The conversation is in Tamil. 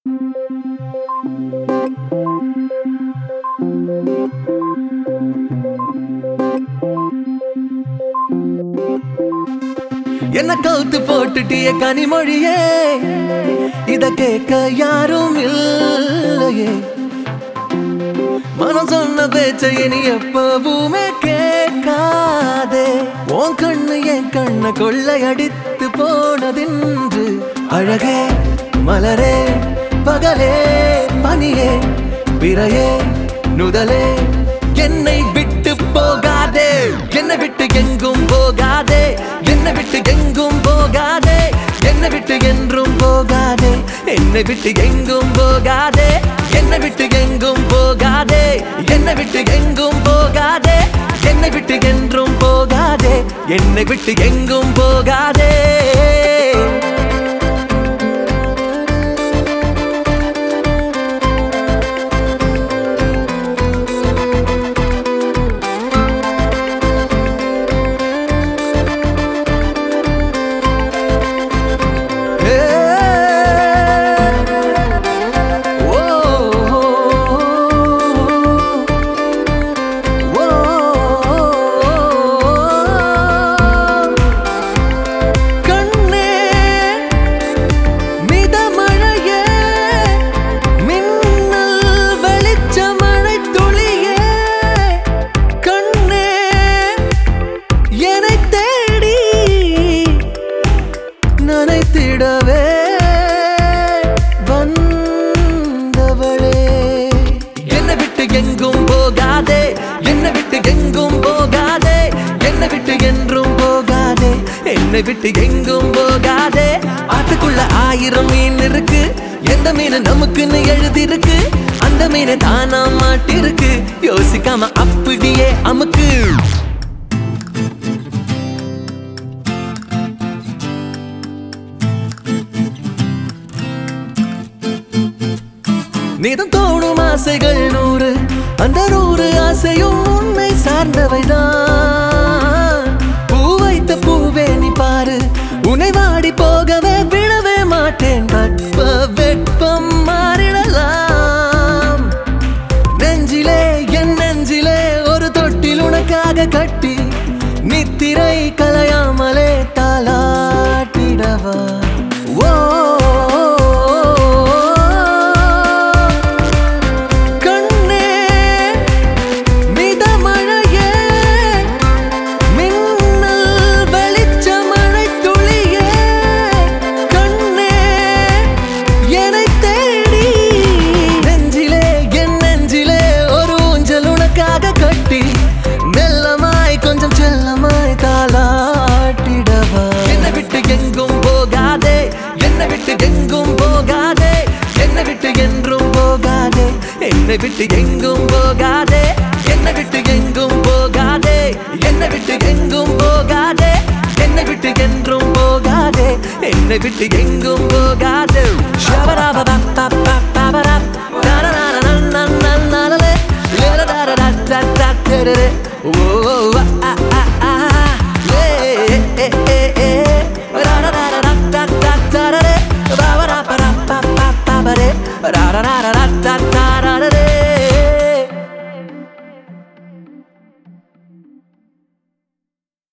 என்ன கவுத்து போட்டுட்டிய கனிமொழியே இத கேட்க யாரும் இல்லையே மனம் சொன்ன பேச்சை இனி எப்பவுமே கேட்காதே உன் கண்ணு என் கண்ண கொள்ளையடித்து போனதென்று அழகே மலரே பகலே பனியே பிறையே நுதலே என்னை விட்டு போகாதே என்னை விட்டு எங்கும் போகாதே என்னை விட்டு எங்கும் போகாதே என்னை விட்டு என்றும் போகாதே என்னை விட்டு எங்கும் போகாதே என்னை விட்டு எங்கும் போகாதே என்னை விட்டு எங்கும் போகாதே என்னை விட்டு என்றும் போகாதே என்னை விட்டு எங்கும் போகாதே கண்ணே மிதமழையே மின்னல் வெளிச்சமழை துளியே கண்ணே என்னை தேடி நனைத்திடவே வந்தவளே என்னை விட்டு எங்கும் போகாதே என்னை விட்டு எங்கும் போகாதே என்னை விட்டு என்றும் போகாதே என்னை விட்டு எங்கும் போகாதே ஆத்துக்குள்ள ஆயிரம் மீன் இருக்கு எந்த மீன் நமக்குன்னு எழுதிருக்கு அந்த மீன் தானா மாட்டிருக்கு யோசிக்காம அப்படியே அமுக்கு நீதம் தோணும் ஆசைகள் நூறு அந்த நூறு ஆசையும் உன்னை சார்ந்தவைதான் பூ வைத்த பூவே நீ பாரு உன்னை வாடி போகவே விடவே மாட்டேன் வெட்ப வெட்பம் மாறிடலாம் நெஞ்சிலே என் நெஞ்சிலே ஒரு தொட்டில் உனக்காக கட்டி நித்திரை கலையாமலே தாளாட்டிடவா ஓ கண்ணே மிதமழையே மின்னல் வெளிச்சமழை துளியே கண்ணே என்னை தேடி நெஞ்சிலே என் நெஞ்சிலே ஒரு ஊஞ்சல் உனக்காக கட்டி மெல்லமாய் கொஞ்சம் செல்லமாய் தாளாட்டிடவா என்னை விட்டு எங்கும் போகாதே என்னை விட்டு எங்கும் போகாதே என்னை விட்டு என்றும் போகாதே என்னை விட்டு எங்கும் போகாதே என்னை விட்டு எங்கும் போகாதே என்னை விட்டு எங்கும் போகாதே என்னை விட்டு என்றும் போகாதே என்னை விட்டு எங்கும் போகாதே ஷபராபா